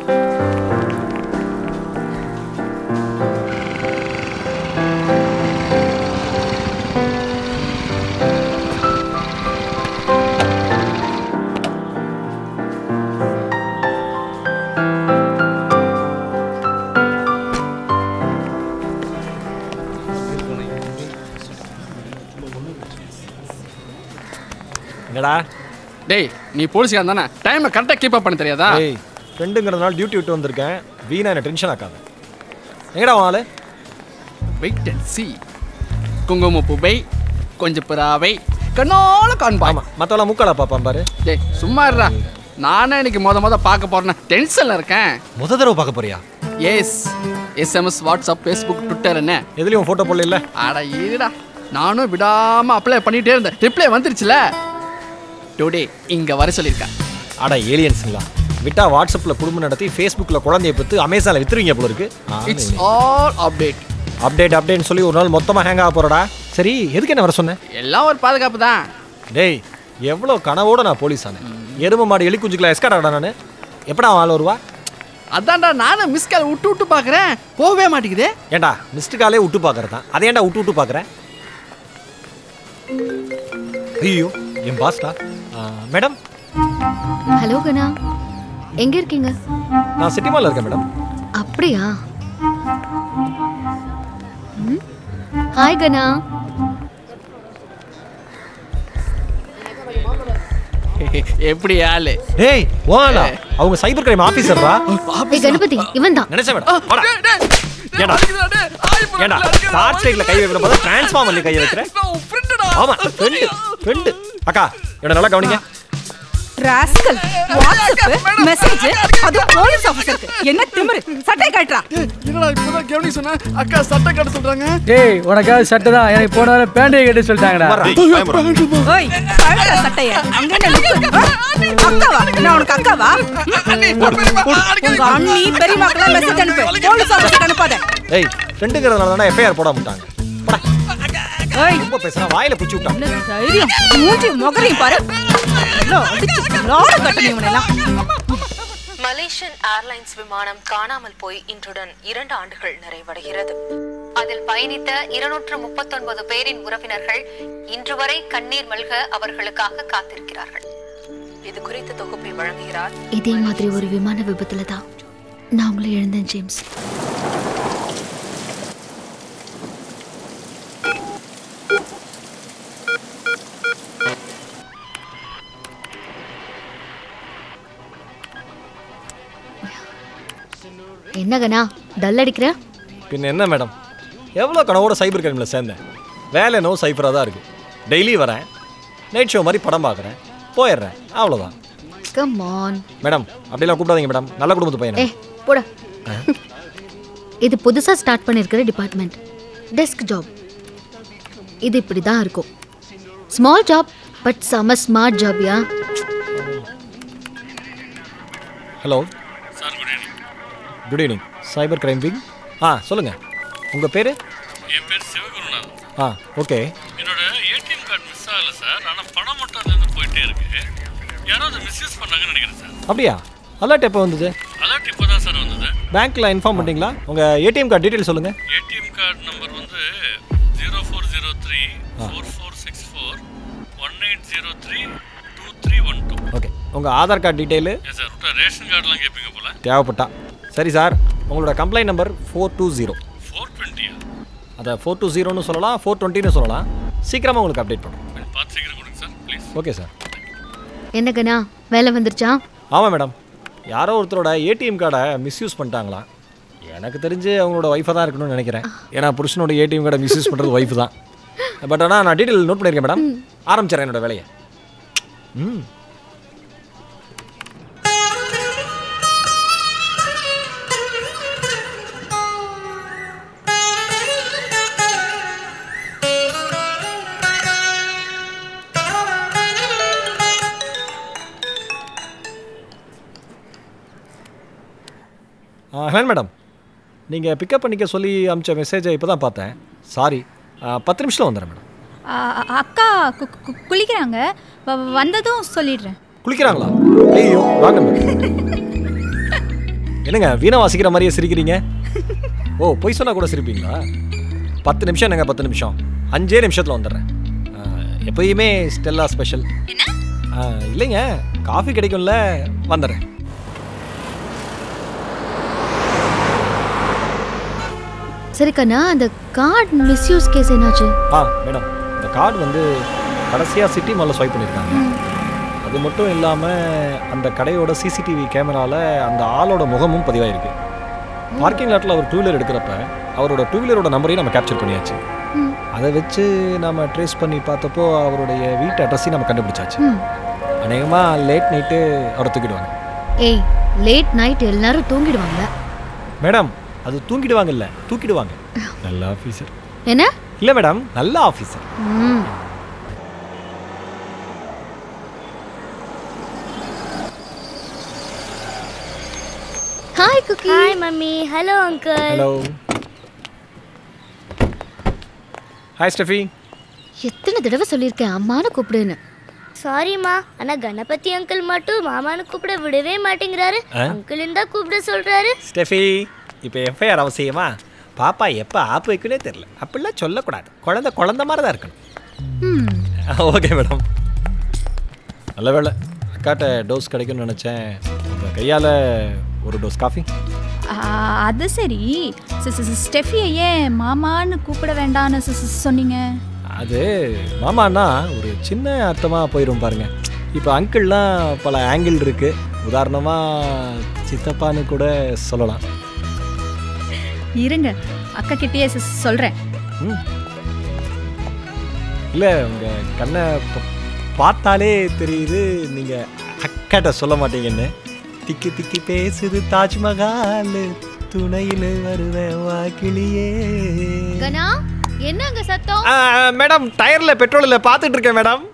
என்னடா டேய் நீ போலீஸ்காரன் தானே டைமை கரெக்டாக கீப் அப் பண்ண தெரியாதா ஏய் ஃப்ரெண்டுங்கிறதுனால டியூட்டி விட்டு வந்திருக்கேன் வீணா என்ன டென்ஷன் ஆக்காத எங்கடா உன் ஆளு வெயிட் அண்ட் சி குங்குமப்பூ பை கொஞ்சம் புறாவை கண்ணால காண்பாய் ஆமா மற்றவெல்லாம் மூக்காடா பார்ப்பான் பாரு டேய் சும்மா இருடா நானே இன்னைக்கு மொத மொத பார்க்க போறேன்னு டென்ஷன்ல இருக்கேன் முத தடவை பார்க்க போறியா S SMS WhatsApp Facebook Twitter என்ன எதுலயும் ஃபோட்டோ போடல இல்ல அட இருடா நானும் விடாம அப்ளை பண்ணிட்டே இருந்தேன் ரிப்ளை வந்துருச்சுல டுடே இங்க வர சொல்லியிருக்கேன் அட ஏலியன்ஸுங்களா விட்டா வாட்ஸ்அப்ல குடும்பம் நடத்தி ஃபேஸ்புக்ல குழந்தைய பத்து அமேசான்ல வித்துருவீங்க போல இருக்கு இட்ஸ் ஆல் அப்டேட் அப்டேட் அப்டேட்னு சொல்லி ஒரு நாள் மொத்தமா ஹேங் ஆக போறடா சரி எதுக்கு என்ன வர சொன்னேன் எல்லாம் ஒரு பாதுகாப்பு தான் டேய் எவ்வளோ கனவோட நான் போலீஸ் ஆனேன் எரும மாடு எலி குஞ்சுக்கல எஸ்காடாடா நான் எப்படா அவன் ஆள் வருவா அதான்டா நானும் மிஸ் கால் விட்டு விட்டு பார்க்குறேன் போகவே மாட்டேங்குது ஏன்டா மிஸ்டு காலே விட்டு பார்க்கறது தான் அதை ஏன்டா விட்டு விட்டு பார்க்குறேன் ஐயோ என் பாஸ்டா மேடம் ஹலோ கண்ணா எங்க இருக்கீங்க நான் சிட்டி மாலில் இருக்கேன் மேடம் அப்படியா ம்? ஹாய் கண்ணா எப்படி ஆளு ஏய் வாடா அவங்க சைபர் கிரைம் ஆபீசர்ரா ஏய் கணபதி இவன் தான் நினைச்சேன் மேடம் வாடா ஏடா ஏடா டார்ச் லைட்ல கை வைக்கிற போது டிரான்ஸ்ஃபார்மர்ல கை வைக்கிறேன் ஆமா ஃப்ரெண்டு ஃப்ரெண்டு அக்கா என்ன நல்லா கவனிங்க ராஸ்கல் வாட்ஸ்அப் மெசேஜ் அது போலீஸ் ஆபீசருக்கு என்ன திமிரு சட்டை கட்டுறா என்னடா இப்பதான் கவனி சொன்னேன் அக்கா சட்டை கட்ட சொல்றாங்க டேய் உனக்காவது சட்டை தான் எனக்கு போன வாரம் பேண்டையை கட்ட சொல்லிட்டாங்கடா ஓய் கழுடா சட்டைய அங்க என்ன look? ஆ? அக்காவா நான் உனக்கு அக்காவா உங்க அண்ணி பெரியமாக்கெல்லாம் மெசேஜ் அனுப்பு போலீஸ் ஆபீசருக்கு அனுப்பாத ஏய் ஃப்ரெண்டுங்கிறதுனால தானே எஃப்ஐஆர் போட மாட்டாங்க ஏய் ரொம்ப பேசுறா வாயில புடிச்சு விட்டான் என்ன தைரியம் மூஞ்சி முகரையும் பாரு எல்லாம் அடிச்சு லாட கட்டணும் இவனெல்லாம் மலேசியன் ஏர்லைன்ஸ் விமானம் காணாமல் போய் இன்றுடன் இரண்டு ஆண்டுகள் நிறைவடைகிறது அதில் பயணித்த இருநூற்று முப்பத்தொன்பது பேரின் உறவினர்கள் இன்று வரை கண்ணீர் மல்க அவர்களுக்காக காத்திருக்கிறார்கள் இது குறித்த தொகுப்பை வழங்குகிறார் இதே மாதிரி ஒரு விமான விபத்துல தான் நான் உங்களை எழுந்தேன் ஜேம்ஸ் என்ன கண்ணா டல் அடிக்கிற பின்ன என்ன மேடம் எவ்வளோ கனவோட சைபர் கிரைமில் சேர்ந்தேன் வேலை என்னவோ சைபராக தான் இருக்குது டெய்லி வரேன் நைட் ஷோ மாதிரி படம் பார்க்குறேன் போயிடுறேன் அவ்வளோதான் கம் ஆன் மேடம் அப்படிலாம் கூப்பிடாதீங்க மேடம் நல்ல குடும்பத்து ஏ பையன் போடா இது புதுசா ஸ்டார்ட் பண்ணிருக்கிற டிபார்ட்மெண்ட் டெஸ்க் ஜாப் இது இப்படி தான் இருக்கும் ஸ்மால் ஜாப் பட் செம ஸ்மார்ட் ஜாப் யா hello good evening cyber crime wing ஆ சொல்லுங்கள் உங்கள் பேர் என் பேர் சிவகுருநாதன் ஆ ஓகே என்னோட ஏடிஎம் கார்டு மிஸ் ஆகல சார் ஆனால் பணம் மட்டும் அதுலேருந்து போயிட்டே இருக்கு யாரோ அதை மிஸ்யூஸ் பண்ணாங்கன்னு நினைக்கிறேன் சார் அப்படியா அலர்ட் எப்போ வந்தது அலர்ட் இப்போ தான் சார் வந்தது பேங்க்கில் இன்ஃபார்ம் பண்ணிட்டீங்களா உங்கள் ஏடிஎம் கார்டு டீட்டெயில் சொல்லுங்கள் ஏடிஎம் கார்டு நம்பர் வந்து zero four zero three four four six four one eight zero three two three one two okay உங்கள் ஆதார் கார்டு டீட்டெயிலு ஏன் சார் விட்டா ரேஷன் கார்டெலாம் கேட்பீங்க போல தேவைப்பட்டா சரி சார் உங்களோட complaint number four two zero four டுவெண்ட்டியா அதை ஃபோர் டூ ஜீரோன்னு சொல்லலாம் ஃபோர் டுவெண்ட்டின்னு சொல்லலாம் சீக்கிரமாக உங்களுக்கு அப்டேட் பண்ணுறோம் பார்த்து சீக்கிரம் கொடுங்க சார் ப்ளீஸ் ஓகே சார் என்ன கண்ணா வேலை வந்துருச்சா ஆமாம் மேடம் யாரோ ஒருத்தரோட ஏடிஎம் கார்டை மிஸ்யூஸ் பண்ணிட்டாங்களா எனக்கு தெரிஞ்சு அவங்களோட ஒய்ஃபை தான் இருக்கணும்னு நினைக்கிறேன் ஏன்னா புருஷனோட ஏடிஎம் கார்டை மிஸ்யூஸ் பண்ணுறது ஒய்ஃப் தான் பட் ஆனால் நான் டீட்டெயில் நோட் பண்ணியிருக்கேன் மேடம் ஆரம்பிச்சிடறேன் என்னோட வேலையை ம் ஹலோ மேடம் நீங்கள் பிக்கப் பண்ணிக்க சொல்லி அனுப்பிச்ச மெசேஜை இப்போ தான் பார்த்தேன் சாரி பத்து நிமிஷத்தில் வந்துடுறேன் மேடம் ஆ, அக்கா கு- கு- குளிக்கிறாங்க வ- வந்ததும் சொல்லிடுறேன் குளிக்கிறாங்களா ஐயோ வாங்க மேடம் என்னங்க வீணா வாசிக்கிற மாதிரியே சிரிக்கிறீங்க ஓ பொய் சொன்னா கூட சிரிப்பீங்களா பத்து நிமிஷம் என்னங்க பத்து நிமிஷம் அஞ்சே நிமிஷத்தில் வந்துடுறேன் ஆ, எப்பயுமே ஸ்டெல்லா ஸ்பெஷல் இல்லைங்க காஃபி கிடைக்கும்ல வந்துடுறேன் சரி கண்ணா அந்த கார்டு மிஸ்யூஸ் கேஸ் என்னாச்சு ஆ மேடம் இந்த கார்டு வந்து கடைசியாக சிட்டி மாலில் ஸ்வைப் பண்ணியிருக்காங்க அது மட்டும் இல்லாமல் அந்த கடையோட சிசிடிவி கேமராவில் அந்த ஆளோட முகமும் பதிவாயிருக்கு பார்க்கிங் லாட்டில் அவர் டூ வீலர் எடுக்கிறப்ப அவரோட டூ வீலரோட நம்பரையும் நம்ம கேப்சர் பண்ணியாச்சு ம். அதை வச்சு நம்ம ட்ரேஸ் பண்ணி பார்த்தப்போ அவருடைய வீட்டு அட்ரஸையும் நம்ம கண்டுபிடிச்சாச்சு ம். அநேகமாக லேட் நைட்டு அவரை தூக்கிடுவாங்க ஏய் லேட் நைட் எல்லாரும் தூங்கிடுவாங்க மேடம் அது தூங்கிடுவாங்கல்ல தூக்கிடுவாங்க நல்ல ஆஃபீஸர் என்ன இல்லை மேடம் நல்ல ஆஃபீஸர் ம் hi cookie hi mummy hello uncle hello hi Steffi எத்தனை தடவை சொல்லியிருக்கேன் அம்மானு கூப்பிடுன்னு சாரிம்மா ஆனா கணபதி அங்கிள் மட்டும் மாமான்னு கூப்பிட விடவே மாட்டேங்கிறாரு ஆ? அங்கிள் இருந்தா கூப்பிட சொல்றாரு ஸ்டெஃபி இப்போ எஃப்ஐஆர் அவசியமா பாப்பா எப்போ ஆப் வைக்கனே தெரில அப்படிலாம் சொல்லக்கூடாது குழந்தை குழந்த மாதிரி தான் இருக்கணும் ம் ஓகே மேடம் நல்ல வேளை அக்காட்ட டோஸ் கிடைக்கும்னு நினச்சேன் உங்கள் கையால் ஒரு டோஸ் காஃபி ஆ, அது சரி சி- சி- சி- ஸ்டெஃபியை ஏன் மாமான்னு கூப்பிட வேண்டான்னு சொ- சொ- சொன்னீங்க அது மாமான்னா ஒரு சின்ன அர்த்தமாக போயிடும் பாருங்க இப்போ அங்கிள்லாம் பல ஆங்கிள் இருக்குது உதாரணமாக சித்தப்பான்னு கூட சொல்லலாம் இருங்க அக்கா கிட்டேயே சொ- சொல்றேன் ம் இல்லை உங்கள் கண்ணை ப- பார்த்தாலே தெரியுது நீங்கள் அக்காட்ட சொல்ல மாட்டீங்கன்னு திக்கி திக்கி பேசுது தாஜ்மஹால் துணையில் வருவேன் வாக்கிலியே கனா என்ன அங்க சத்தம் மேடம் டயரில் பெட்ரோல் இல்லை பார்த்துட்டு இருக்கேன் மேடம்